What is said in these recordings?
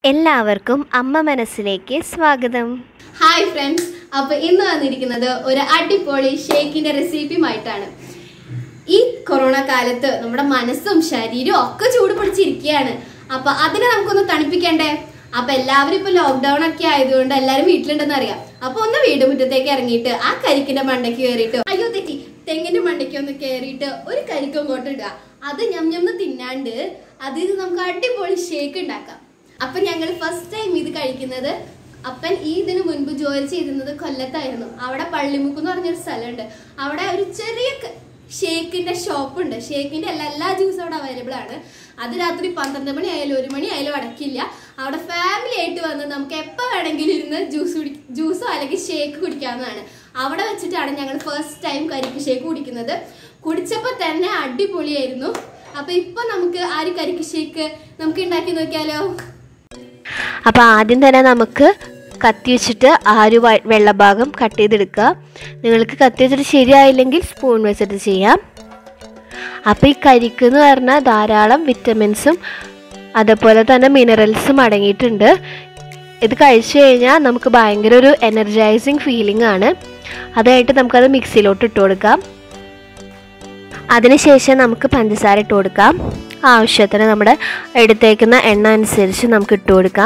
എല്ലാവർക്കും അമ്മ മനസ്സിലേക്ക് സ്വാഗതം ഹായ് ഫ്രണ്ട്സ് അപ്പൊ ഇന്ന് വന്നിരിക്കുന്നത് ഒരു അടിപൊളി ഷേക്കിന്റെ റെസിപ്പിയുമായിട്ടാണ് ഈ കൊറോണ കാലത്ത് നമ്മുടെ മനസ്സും ശരീരവും ഒക്കെ ചൂട് പിടിച്ചിരിക്കുകയാണ് അപ്പൊ അതിനെ നമുക്കൊന്ന് തണുപ്പിക്കണ്ടേ അപ്പൊ എല്ലാവരും ഇപ്പൊ ലോക്ക്ഡൌൺ ഒക്കെ ആയതുകൊണ്ട് എല്ലാവരും വീട്ടിലുണ്ടെന്ന് അറിയാം അപ്പൊ ഒന്ന് വീട് മുറ്റത്തേക്ക് ഇറങ്ങിയിട്ട് ആ കരിക്കിന്റെ മണ്ടയ്ക്ക് കയറിയിട്ട് അയ്യോ തെറ്റി തെങ്ങിന്റെ മണ്ടയ്ക്ക് ഒന്ന് കയറിയിട്ട് ഒരു കരിക്ക് അങ്ങോട്ട് ഇടുക അത് ഞം ഞമ്മന്ന് തിന്നാണ്ട് അതിൽ നമുക്ക് അടിപൊളി ഷേക്ക് ഉണ്ടാക്കാം അപ്പൊ ഞങ്ങൾ ഫസ്റ്റ് ടൈം ഇത് കഴിക്കുന്നത് അപ്പൻ ഈ ഇതിന് മുൻപ് ജോലി ചെയ്തിരുന്നത് കൊല്ലത്തായിരുന്നു അവിടെ പള്ളിമുക്ക് എന്ന് പറഞ്ഞൊരു സ്ഥലമുണ്ട് അവിടെ ഒരു ചെറിയ ക- ഷേക്കിന്റെ ഷോപ്പ് ഉണ്ട് ഷേക്കിന്റെ എല്ലാ എല്ലാ ജ്യൂസും അവിടെ അവൈലബിൾ ആണ് അത് രാത്രി പന്ത്രണ്ട് മണി ആയാലും ഒരു മണി ആയാലും അടക്കില്ല അവിടെ ഫാമിലി ആയിട്ട് വന്ന് നമുക്ക് എപ്പോൾ വേണമെങ്കിലും ഇരുന്ന് ജ്യൂസ് കുടി ജ്യൂസോ അല്ലെങ്കിൽ ഷേക്ക് കുടിക്കാവുന്നതാണ് അവിടെ വെച്ചിട്ടാണ് ഞങ്ങൾ ഫസ്റ്റ് ടൈം കരിക്ക് ഷേക്ക് കുടിക്കുന്നത് കുടിച്ചപ്പോൾ തന്നെ അടിപൊളിയായിരുന്നു അപ്പൊ ഇപ്പൊ നമുക്ക് ആ ഒരു കരിക്ക് ഷേക്ക് നമുക്ക് ഉണ്ടാക്കി നോക്കിയാലോ അപ്പോൾ ആദ്യം തന്നെ നമുക്ക് കത്തി വെച്ചിട്ട് ആ ഒരു വ- വെള്ളഭാഗം കട്ട് ചെയ്തെടുക്കുക നിങ്ങൾക്ക് കത്തി വെച്ചിട്ട് ശരിയായില്ലെങ്കിൽ സ്പൂൺ വെച്ചിട്ട് ചെയ്യാം അപ്പോൾ ഈ കരിക്ക് എന്ന് പറഞ്ഞാൽ ധാരാളം വിറ്റമിൻസും അതുപോലെ തന്നെ മിനറൽസും അടങ്ങിയിട്ടുണ്ട് ഇത് കഴിച്ചു കഴിഞ്ഞാൽ നമുക്ക് ഭയങ്കര ഒരു എനർജൈസിങ് ഫീലിംഗ് ആണ് അതായിട്ട് നമുക്കത് മിക്സിയിലോട്ട് ഇട്ട് കൊടുക്കാം അതിനുശേഷം നമുക്ക് പഞ്ചസാര ഇട്ട് കൊടുക്കാം ആവശ്യത്തിന് നമ്മുടെ എടുത്തേക്കുന്ന എണ്ണ അനുസരിച്ച് നമുക്ക് ഇട്ട് കൊടുക്കാം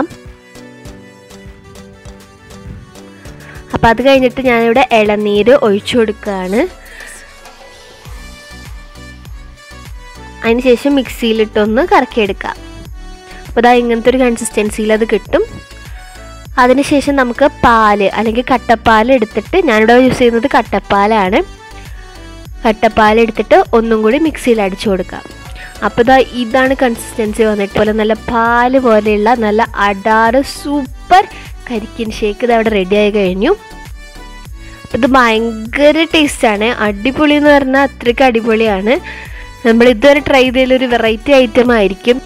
അപ്പോൾ അത് കഴിഞ്ഞിട്ട് ഞാനിവിടെ ഇളനീര് ഒഴിച്ചു കൊടുക്കുകയാണ് അതിനുശേഷം മിക്സിയിലിട്ടൊന്ന് കറക്കിയെടുക്കാം അപ്പോൾ ഇതാ ഇങ്ങനത്തെ ഒരു കൺസിസ്റ്റൻസിയിൽ അത് കിട്ടും അതിനുശേഷം നമുക്ക് പാല് അല്ലെങ്കിൽ കട്ടപ്പാൽ എടുത്തിട്ട് ഞാനിവിടെ യൂസ് ചെയ്യുന്നത് കട്ടപ്പാലാണ് കട്ടപ്പാൽ എടുത്തിട്ട് ഒന്നും കൂടി മിക്സിയിൽ അടിച്ചു കൊടുക്കാം അപ്പോൾ ഇതാ ഇതാണ് കൺസിസ്റ്റൻസി വന്നിട്ട് പോലെ നല്ല പാല് പോലെയുള്ള നല്ല അടാറ് സൂപ്പർ കരിക്കിൻ ഷേക്ക് ഇത് അവിടെ റെഡി ആയി കഴിഞ്ഞു ഇത് ഭയങ്കര ടേസ്റ്റാണ് അടിപൊളി എന്ന് പറഞ്ഞാൽ അത്രയ്ക്ക് അടിപൊളിയാണ് നമ്മൾ ഇതുവരെ ട്രൈ ചെയ്തതിലൊരു വെറൈറ്റി ഐറ്റം ആയിരിക്കും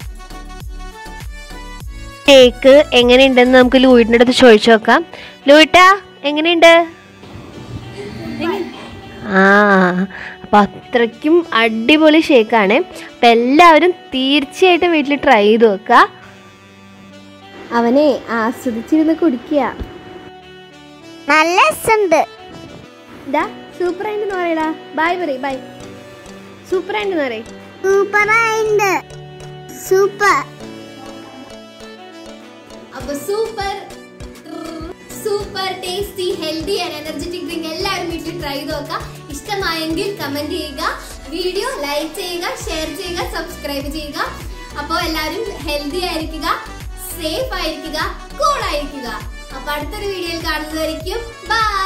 ഷേക്ക് എങ്ങനെയുണ്ടെന്ന് നമുക്ക് ലൂയിട്ടിൻ്റെ അടുത്ത് ചോദിച്ചു നോക്കാം ലൂയിട്ടാ എങ്ങനെയുണ്ട് ആ അപ്പം അത്രയ്ക്കും അടിപൊളി ഷേക്കാണ് അപ്പം എല്ലാവരും തീർച്ചയായിട്ടും വീട്ടിൽ ട്രൈ ചെയ്ത് നോക്കുക അവനെ ആസ്വദിച്ചിരുന്ന് കുടിക്കുക നല്ല രസമുണ്ട് ഇതാ സൂപ്പർ ആയിട്ട് എന്ന് പറയടാ ബൈ പറയ് ബൈ സൂപ്പർ ആയിട്ട് എന്ന് പറയ് സൂപ്പറായിണ്ട് സൂപ്പർ അപ്പൊ super super tasty healthy and energetic drink എല്ലാവരും വീട്ടിൽ ട്രൈ ചെയ്ത് നോക്കാം ഇഷ്ടമായെങ്കിൽ കമന്റ് ചെയ്യുക വീഡിയോ ലൈക്ക് ചെയ്യുക ഷെയർ ചെയ്യുക സബ്സ്ക്രൈബ് ചെയ്യുക അപ്പോൾ എല്ലാവരും ഹെൽത്തി ആയിരിക്കുക സേഫ് ആയിരിക്കുക കൂൾ ആയിരിക്കുക അപ്പൊ അടുത്തൊരു വീഡിയോയിൽ കാണുന്നതായിരിക്കും ബൈ